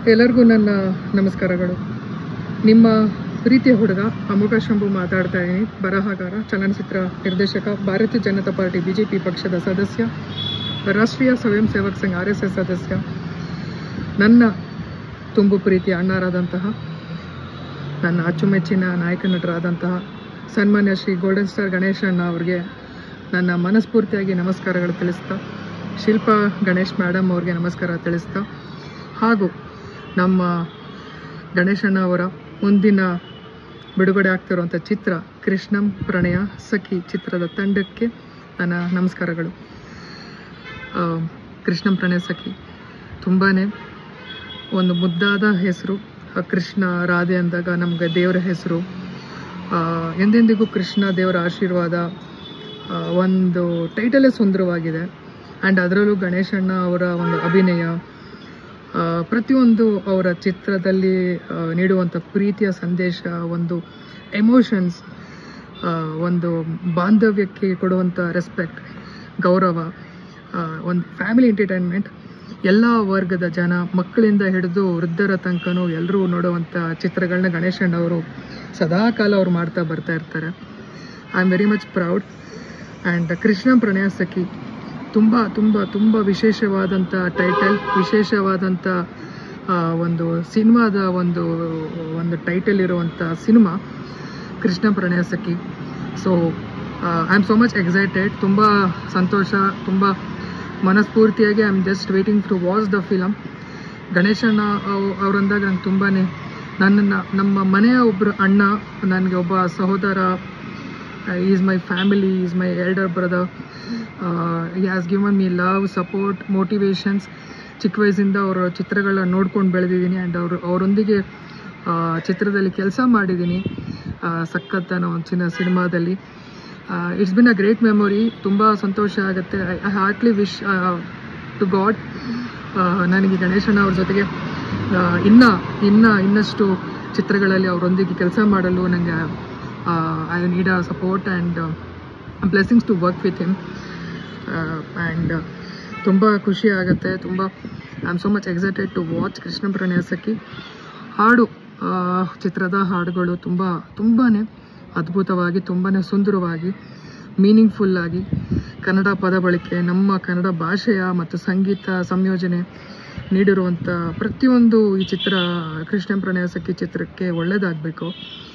ಎಲ್ಲರಿಗೂ ನನ್ನ ನಮಸ್ಕಾರಗಳು ನಿಮ್ಮ ಪ್ರೀತಿಯ ಹುಡುಗ ಅಮೋಘ ಶಂಭು ಮಾತಾಡ್ತಾ ಇದ್ದೀನಿ ಬರಹಗಾರ ಚಲನಚಿತ್ರ ನಿರ್ದೇಶಕ ಭಾರತೀಯ ಜನತಾ ಪಾರ್ಟಿ ಬಿಜೆಪಿ ಪಕ್ಷದ ಸದಸ್ಯ ರಾಷ್ಟ್ರೀಯ ಸ್ವಯಂ ಸೇವಕ್ ಸಂಘ ಆರ್ ಎಸ್ ಎಸ್ ಸದಸ್ಯ ನನ್ನ ತುಂಬು ಪ್ರೀತಿಯ ಅಣ್ಣರಾದಂತಹ ನನ್ನ ಅಚ್ಚುಮೆಚ್ಚಿನ ನಾಯಕ ನಟರಾದಂತಹ ಸನ್ಮಾನ್ಯ ಶ್ರೀ ಗೋಲ್ಡನ್ ಸ್ಟಾರ್ ಗಣೇಶ್ ಅಣ್ಣ ಅವ್ರಿಗೆ ನನ್ನ ಮನಸ್ಫೂರ್ತಿಯಾಗಿ ನಮಸ್ಕಾರಗಳು ತಿಳಿಸ್ತಾ ಶಿಲ್ಪಾ ಗಣೇಶ್ ಮೇಡಮ್ ಅವ್ರಿಗೆ ನಮಸ್ಕಾರ ತಿಳಿಸ್ತಾ ಹಾಗೂ ನಮ್ಮ ಗಣೇಶಣ್ಣ ಅವರ ಮುಂದಿನ ಬಿಡುಗಡೆ ಆಗ್ತಿರುವಂಥ ಚಿತ್ರ ಕೃಷ್ಣಂ ಪ್ರಣಯ ಸಖಿ ಚಿತ್ರದ ತಂಡಕ್ಕೆ ನನ್ನ ನಮಸ್ಕಾರಗಳು ಆ, ಕೃಷ್ಣಂ ಪ್ರಣಯ ಸಖಿ ತುಂಬಾ ಒಂದು ಮುದ್ದಾದ ಹೆಸರು ಆ, ಕೃಷ್ಣ ರಾಧೆ ಅಂದಾಗ ನಮಗೆ ದೇವರ ಹೆಸರು ಆ, ಎಂದೆಂದಿಗೂ ಕೃಷ್ಣ ದೇವರ ಆಶೀರ್ವಾದ ಆ, ಒಂದು ಟೈಟಲೇ ಸುಂದರವಾಗಿದೆ ಆ್ಯಂಡ್ ಅದರಲ್ಲೂ ಗಣೇಶಣ್ಣ ಅವರ ಒಂದು ಅಭಿನಯ ಆ, ಪ್ರತಿಯೊಂದು ಅವರ ಚಿತ್ರದಲ್ಲಿ ಆ, ನೀಡುವಂಥ ಪ್ರೀತಿಯ ಸಂದೇಶ ಒಂದು ಎಮೋಷನ್ಸ್ ಒಂದು ಬಾಂಧವ್ಯಕ್ಕೆ ಕೊಡುವಂಥ ರೆಸ್ಪೆಕ್ಟ್ ಗೌರವ ಆ, ಒಂದು ಫ್ಯಾಮಿಲಿ ಎಂಟರ್ಟೈನ್ಮೆಂಟ್ ಎಲ್ಲ ವರ್ಗದ ಜನ ಮಕ್ಕಳಿಂದ ಹಿಡಿದು ವೃದ್ಧರ ತನಕನೂ ಎಲ್ಲರೂ ನೋಡುವಂಥ ಚಿತ್ರಗಳನ್ನ ಗಣೇಶಣ್ಣ ಅವರು ಸದಾಕಾಲ ಅವ್ರು ಮಾಡ್ತಾ ಬರ್ತಾ ಇರ್ತಾರೆ I am very much proud and Krishna Pranaya Sakhi ತುಂಬ ತುಂಬ ತುಂಬ ವಿಶೇಷವಾದಂಥ ಟೈಟಲ್ ವಿಶೇಷವಾದಂಥ ಆ, ಒಂದು ಸಿನಿಮಾದ ಒಂದು ಒಂದು ಟೈಟಲ್ ಇರುವಂಥ cinema Krishna Pranaya Sakhi so I am so much excited ತುಂಬ ಸಂತೋಷ ತುಂಬ ಮನಸ್ಫೂರ್ತಿಯಾಗಿ I am just waiting to watch the film ಗಣೇಶಣ್ಣ ಅವ್- ಅವ್ರಂದಾಗ ನಂಗೆ ತುಂಬಾ ನನ್ನನ್ನು ನಮ್ಮ ಮನೆಯ ಒಬ್ಬರು ಅಣ್ಣ ನನಗೆ ಒಬ್ಬ ಸಹೋದರ is my family is my elder brother he has given me love support motivations ಚಿಕ್ಕ ವಯಸ್ಸಿಂದ ಅವರ ಚಿತ್ರಗಳನ್ನ ನೋಡ್ಕೊಂಡು ಬೆಳೆದಿದ್ದೀನಿ ಆ್ಯಂಡ್ ಅವರು ಅವರೊಂದಿಗೆ ಆ, ಚಿತ್ರದಲ್ಲಿ ಕೆಲಸ ಮಾಡಿದ್ದೀನಿ ಆ, ಸಖತ್ ಅನ್ನೋ ಒಂದು ಚಿನ್ನ ಸಿನಿಮಾದಲ್ಲಿ it's been a great memory ತುಂಬ ಸಂತೋಷ ಆಗುತ್ತೆ I heartly wish to God ನನಗೆ ಗಣೇಶಣ್ಣ ಅವ್ರ ಜೊತೆಗೆ ಆ, ಇನ್ನ ಇನ್ನ ಇನ್ನಷ್ಟು ಚಿತ್ರಗಳಲ್ಲಿ ಅವರೊಂದಿಗೆ ಕೆಲಸ ಮಾಡಲು ನನಗೆ I need a support and blessings to work with him and ತುಂಬ ಖುಷಿ ಆಗುತ್ತೆ ತುಂಬ I am so much excited to watch Krishna Pranaya Sakhi ಹಾಡು ಆ, ಚಿತ್ರದ ಹಾಡುಗಳು ತುಂಬ ತುಂಬಾ ಅದ್ಭುತವಾಗಿ ತುಂಬಾ ಸುಂದರವಾಗಿ ಮೀನಿಂಗ್ಫುಲ್ ಆಗಿ ಕನ್ನಡ ಪದ ಬಳಕೆ ನಮ್ಮ ಕನ್ನಡ ಭಾಷೆಯ ಮತ್ತು ಸಂಗೀತ ಸಂಯೋಜನೆ ನೀಡಿರುವಂಥ ಪ್ರತಿಯೊಂದು ಈ ಚಿತ್ರ ಕೃಷ್ಣ ಪ್ರಣಯ ಸಖಿ ಚಿತ್ರಕ್ಕೆ ಒಳ್ಳೆಯದಾಗಬೇಕು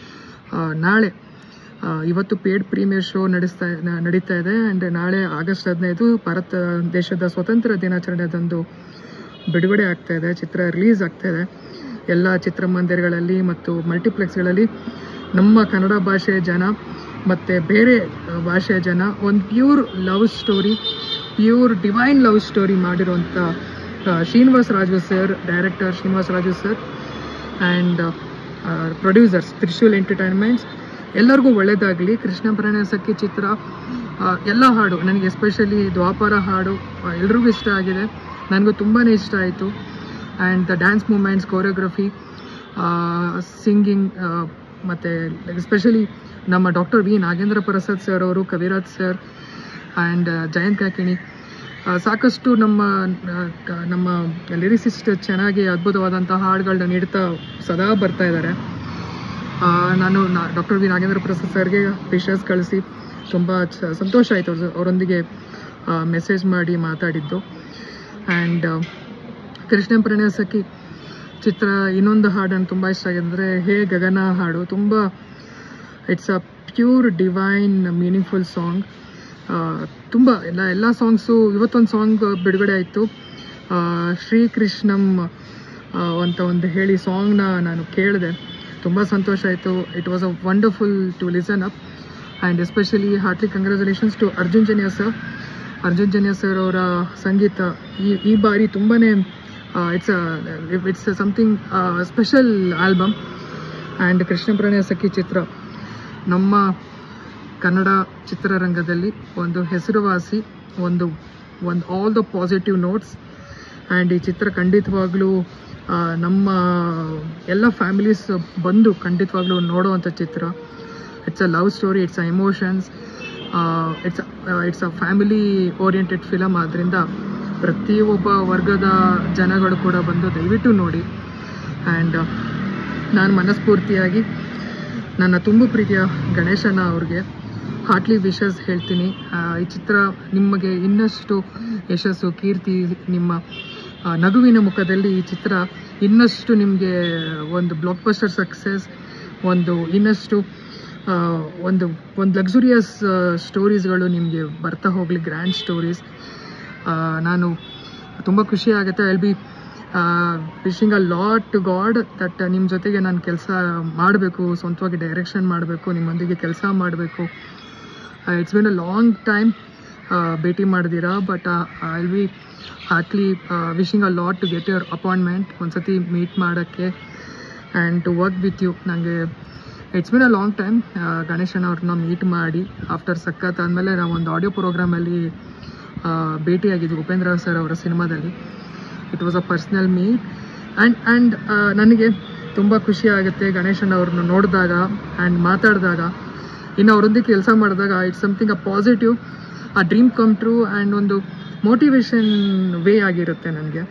ನಾಳೆ ಆ, ಇವತ್ತು ಪೇಡ್ ಪ್ರೀಮಿಯರ್ ಶೋ ನಡೆಸ್ತಾ ನ- ನಡೀತಾ ಇದೆ ಆ್ಯಂಡ್ ನಾಳೆ ಆಗಸ್ಟ್ ಹದಿನೈದು ಭಾರತ ದೇಶದ ಸ್ವತಂತ್ರ ದಿನಾಚರಣೆದಂದು ಬಿಡುಗಡೆ ಆಗ್ತಾ ಇದೆ ಚಿತ್ರ ರಿಲೀಸ್ ಆಗ್ತಾ ಇದೆ ಎಲ್ಲ ಚಿತ್ರಮಂದಿರಗಳಲ್ಲಿ ಮತ್ತು ಮಲ್ಟಿಪ್ಲೆಕ್ಸ್ಗಳಲ್ಲಿ ನಮ್ಮ ಕನ್ನಡ ಭಾಷೆಯ ಜನ ಮತ್ತು ಬೇರೆ ಆ, ಭಾಷೆಯ ಜನ ಒಂದು pure love story pure divine love story ಮಾಡಿರುವಂಥ ಆ, Srinivas Raju sir director Srinivas Raju sir and producers Trishul Entertainments ಎಲ್ಲರಿಗೂ ಒಳ್ಳೆಯದಾಗಲಿ ಕೃಷ್ಣ ಪ್ರಣಯ ಸಖಿ ಚಿತ್ರ ಆ, ಎಲ್ಲ ಹಾಡು ನನಗೆ ಎಸ್ಪೆಷಲಿ ದ್ವಾಪರ ಹಾಡು ಎಲ್ರಿಗೂ ಇಷ್ಟ ಆಗಿದೆ ನನಗೂ ತುಂಬಾ ಇಷ್ಟ ಆಯಿತು and the dance moments choreography singing ಮತ್ತು ಎಸ್ಪೆಷಲಿ ನಮ್ಮ doctor V Nagendra Prasad sir ಅವರು ಕವಿರಾಜ್ ಸರ್ ಆ್ಯಂಡ್ ಜಯಂತ್ ಕಾಕಿಣಿ ಆ, ಸಾಕಷ್ಟು ನಮ್ಮ ಆ, ಕ- ನಮ್ಮ ಲಿರಿಸಿಸ್ಟ್ ಚೆನ್ನಾಗಿ ಅದ್ಭುತವಾದಂಥ ಹಾಡುಗಳನ್ನ ನೀಡ್ತಾ ಸದಾ ಬರ್ತಾ ಇದ್ದಾರೆ ಆ, ನಾನು ಡಾಕ್ಟರ್ ವಿ ನಾಗೇಂದ್ರ ಪ್ರಸಾದ್ ಸರ್ಗೆ ವಿಶಸ್ ಕಳಿಸಿ ತುಂಬ ಚ ಸಂತೋಷ ಆಯಿತು ಅವ್ರ ಅವರೊಂದಿಗೆ ಮೆಸೇಜ್ ಮಾಡಿ ಮಾತಾಡಿದ್ದು ಆ್ಯಂಡ್ ಕೃಷ್ಣ ಪ್ರಣಯ ಸಖಿ ಚಿತ್ರ ಇನ್ನೊಂದು ಹಾಡು ನನಗೆ ತುಂಬ ಇಷ್ಟ ಆಗಿದೆ ಅಂದರೆ ಹೇ ಗಗನ ಹಾಡು ತುಂಬ it's a pure divine meaningful song ತುಂಬ ಎಲ್ಲ ಎಲ್ಲ ಸಾಂಗ್ಸು ಇವತ್ತೊಂದು ಸಾಂಗ್ ಬಿಡುಗಡೆ ಆಯಿತು ಶ್ರೀಕೃಷ್ಣಂ ಆ, ಅಂತ ಒಂದು ಹೇಳಿ ಸಾಂಗ್ನ ನಾನು ಕೇಳಿದೆ ತುಂಬ ಸಂತೋಷ ಆಯಿತು it was a wonderful to listen up and especially heartly congratulations to Arjun Janya sir Arjun Janya sir ಅವರ ಸಂಗೀತ ಈ ಈ ಬಾರಿ ತುಂಬಾ it's it's something special album and Krishna Pranaya Sakhi ಚಿತ್ರ ನಮ್ಮ ಕನ್ನಡ ಚಿತ್ರರಂಗದಲ್ಲಿ ಒಂದು ಹೆಸರುವಾಸಿ ಒಂದು ಒಂದು all the positive notes and ಈ ಚಿತ್ರ ಖಂಡಿತವಾಗ್ಲೂ ಆ, ನಮ್ಮ ಎಲ್ಲ ಫ್ಯಾಮಿಲೀಸ್ ಬಂದು ಖಂಡಿತವಾಗ್ಲೂ ನೋಡುವಂಥ ಚಿತ್ರ it's a love story it's a emotions it's it's a family oriented film ಆದ್ದರಿಂದ ಪ್ರತಿಯೊಬ್ಬ ವರ್ಗದ ಜನಗಳು ಕೂಡ ಬಂದು ದಯವಿಟ್ಟು ನೋಡಿ ಆ್ಯಂಡ್ ನಾನು ಮನಸ್ಫೂರ್ತಿಯಾಗಿ ನನ್ನ ತುಂಬ ಪ್ರೀತಿಯ ಗಣೇಶನ ಅವ್ರಿಗೆ ಹಾರ್ಟ್ಲಿ ವಿಶಸ್ ಹೇಳ್ತೀನಿ ಆ, ಈ ಚಿತ್ರ ನಿಮಗೆ ಇನ್ನಷ್ಟು ಯಶಸ್ಸು ಕೀರ್ತಿ ನಿಮ್ಮ ಆ, ನಗುವಿನ ಮುಖದಲ್ಲಿ ಈ ಚಿತ್ರ ಇನ್ನಷ್ಟು ನಿಮಗೆ ಒಂದು ಬ್ಲಾಕ್ ಬಸ್ಟರ್ ಸಕ್ಸಸ್ ಒಂದು ಇನ್ನಷ್ಟು ಆ, ಒಂದು ಒಂದು ಲಕ್ಸುರಿಯಸ್ ಸ್ಟೋರೀಸ್ಗಳು ನಿಮಗೆ ಬರ್ತಾ ಹೋಗಲಿ ಗ್ರ್ಯಾಂಡ್ ಸ್ಟೋರೀಸ್ ನಾನು ತುಂಬ ಖುಷಿ ಆಗುತ್ತೆ I'll be wishing a lot to God that ನಿಮ್ಮ ಜೊತೆಗೆ ನಾನು ಕೆಲಸ ಮಾಡಬೇಕು ಸ್ವಂತವಾಗಿ ಡೈರೆಕ್ಷನ್ ಮಾಡಬೇಕು ನಿಮ್ಮೊಂದಿಗೆ ಕೆಲಸ ಮಾಡಬೇಕು it's been a long time ಭೇಟಿ ಮಾಡಿದ್ದೀರಾ but I be heartly wishing a lot to get your appointment ಒಂದ್ಸತಿ ಮೀಟ್ ಮಾಡೋಕ್ಕೆ and to work with you ನನಗೆ it's been a long time ಗಣೇಶನ್ ಅವ್ರನ್ನ ಮೀಟ್ ಮಾಡಿ ಆಫ್ಟರ್ ಸಖತ್ ಆದಮೇಲೆ ನಾವು ಒಂದು ಆಡಿಯೋ ಪ್ರೋಗ್ರಾಮಲ್ಲಿ ಭೇಟಿಯಾಗಿದ್ವಿ ಉಪೇಂದ್ರ ಸರ್ ಅವರ ಸಿನಿಮಾದಲ್ಲಿ it was a personal meet and and ನನಗೆ ತುಂಬ ಖುಷಿ ಆಗುತ್ತೆ ಗಣೇಶನ್ ಅವ್ರನ್ನ ನೋಡಿದಾಗ ಆ್ಯಂಡ್ ಮಾತಾಡಿದಾಗ ಇನ್ನು ಅವರೊಂದಿಗೆ ಕೆಲಸ ಮಾಡಿದಾಗ it's something a positive a dream come true and ಒಂದು ಮೋಟಿವೇಶನ್ ವೇ ಆಗಿರುತ್ತೆ ನನಗೆ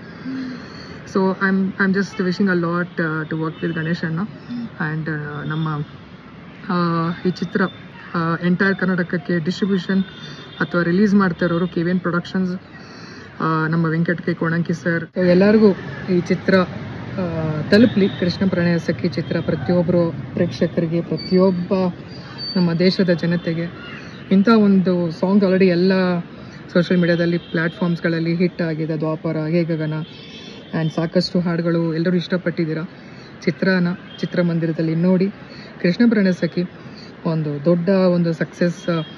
so I am I am just wishing a lot to work with ಗಣೇಶನ್ನ ಆ್ಯಂಡ್ ನಮ್ಮ ಆ, ಈ ಚಿತ್ರ ಎಂಟೈರ್ ಕರ್ನಾಟಕಕ್ಕೆ ಡಿಸ್ಟ್ರಿಬ್ಯೂಷನ್ ಅಥವಾ ರಿಲೀಸ್ ಮಾಡ್ತಾ ಇರೋರು ಕೆ ವಿ ಎನ್ ಪ್ರೊಡಕ್ಷನ್ಸ್ ನಮ್ಮ ವೆಂಕಟ್ ಕೆ ಕೋಣಂಕಿ ಸರ್ ಎಲ್ಲರಿಗೂ ಈ ಚಿತ್ರ ಆ, ತಲುಪಲಿ ಕೃಷ್ಣ ಪ್ರಣಯ ಸಖಿ ಚಿತ್ರ ಪ್ರತಿಯೊಬ್ಬರು ಪ್ರೇಕ್ಷಕರಿಗೆ ಪ್ರತಿಯೊಬ್ಬ ನಮ್ಮ ದೇಶದ ಜನತೆಗೆ ಇಂಥ ಒಂದು ಸಾಂಗ್ ಆಲ್ರೆಡಿ ಎಲ್ಲ ಸೋಷಿಯಲ್ ಮೀಡಿಯಾದಲ್ಲಿ ಪ್ಲ್ಯಾಟ್ಫಾರ್ಮ್ಸ್ಗಳಲ್ಲಿ ಹಿಟ್ ಆಗಿದೆ ದ್ವಾಪರ ಹೇ ಗಗನ ಆ್ಯಂಡ್ ಸಾಕಷ್ಟು ಹಾಡುಗಳು ಎಲ್ಲರೂ ಇಷ್ಟಪಟ್ಟಿದ್ದೀರಾ ಚಿತ್ರನ ಚಿತ್ರಮಂದಿರದಲ್ಲಿ ನೋಡಿ ಕೃಷ್ಣ ಪ್ರಣಯ ಸಖಿ ಒಂದು ದೊಡ್ಡ ಒಂದು success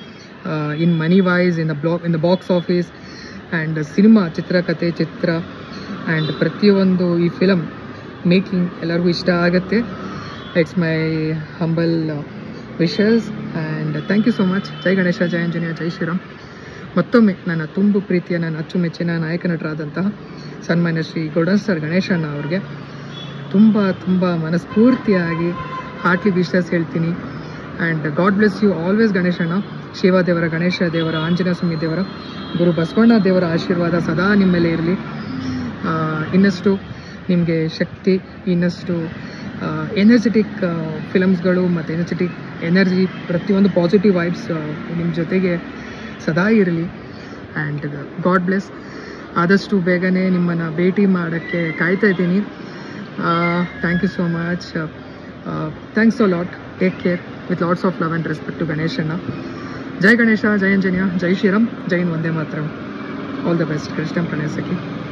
in money wise in the block in the box office and cinema ಚಿತ್ರಕಥೆ ಚಿತ್ರ ಆ್ಯಂಡ್ ಪ್ರತಿಯೊಂದು ಈ ಫಿಲಮ್ ಮೇಕಿಂಗ್ ಎಲ್ಲರಿಗೂ ಇಷ್ಟ ಆಗುತ್ತೆ it's my humble wishes and thank you so much ಜೈ ಗಣೇಶ ಜೈ ಆಂಜನೇಯ ಜೈ ಶ್ರೀರಾಮ್ ಮತ್ತೊಮ್ಮೆ ನನ್ನ ತುಂಬು ಪ್ರೀತಿಯ ನನ್ನ ಅಚ್ಚುಮೆಚ್ಚಿನ ನಾಯಕ ನಟರಾದಂತಹ ಸನ್ಮಾನ್ಯ ಶ್ರೀ ಗೌಡನ್ ಸರ್ ಗಣೇಶಣ್ಣ ಅವ್ರಿಗೆ ತುಂಬ ತುಂಬ ಮನಸ್ಫೂರ್ತಿಯಾಗಿ ಹಾರ್ಟ್ಲಿ ವಿಶಸ್ ಹೇಳ್ತೀನಿ and God bless you always ಗಣೇಶಣ್ಣ ಶಿವ ದೇವರ ಗಣೇಶ ದೇವರ ಆಂಜನೇಯ ಸ್ವಾಮಿ ದೇವರ ಗುರು ಬಸವಣ್ಣ ದೇವರ ಆಶೀರ್ವಾದ ಸದಾ ನಿಮ್ಮ ಮೇಲೆ ಇರಲಿ ಇನ್ನಷ್ಟು ನಿಮಗೆ ಶಕ್ತಿ ಇನ್ನಷ್ಟು ಎನರ್ಜೆಟಿಕ್ ಫಿಲಮ್ಸ್ಗಳು ಮತ್ತು ಎನರ್ಜೆಟಿಕ್ ಎನರ್ಜಿ ಪ್ರತಿಯೊಂದು ಪಾಸಿಟಿವ್ ವೈಬ್ಸ್ ನಿಮ್ಮ ಜೊತೆಗೆ ಸದಾ ಇರಲಿ ಆ್ಯಂಡ್ ಗಾಡ್ ಬ್ಲೆಸ್ ಆದಷ್ಟು ಬೇಗನೆ ನಿಮ್ಮನ್ನು ಭೇಟಿ ಮಾಡೋಕ್ಕೆ ಕಾಯ್ತಾ ಇದ್ದೀನಿ thank you so much thanks a lot take care with lots of love and respect to ಗಣೇಶನ್ನ ಜೈ ಗಣೇಶ ಜೈ ಅಂಜನೇಯ ಜೈ ಶ್ರೀರಾಮ್ ಜೈ ಹಿಂದ್ ವಂದೇ ಮಾತರಂ all the best Krishna Pranaya Sakhi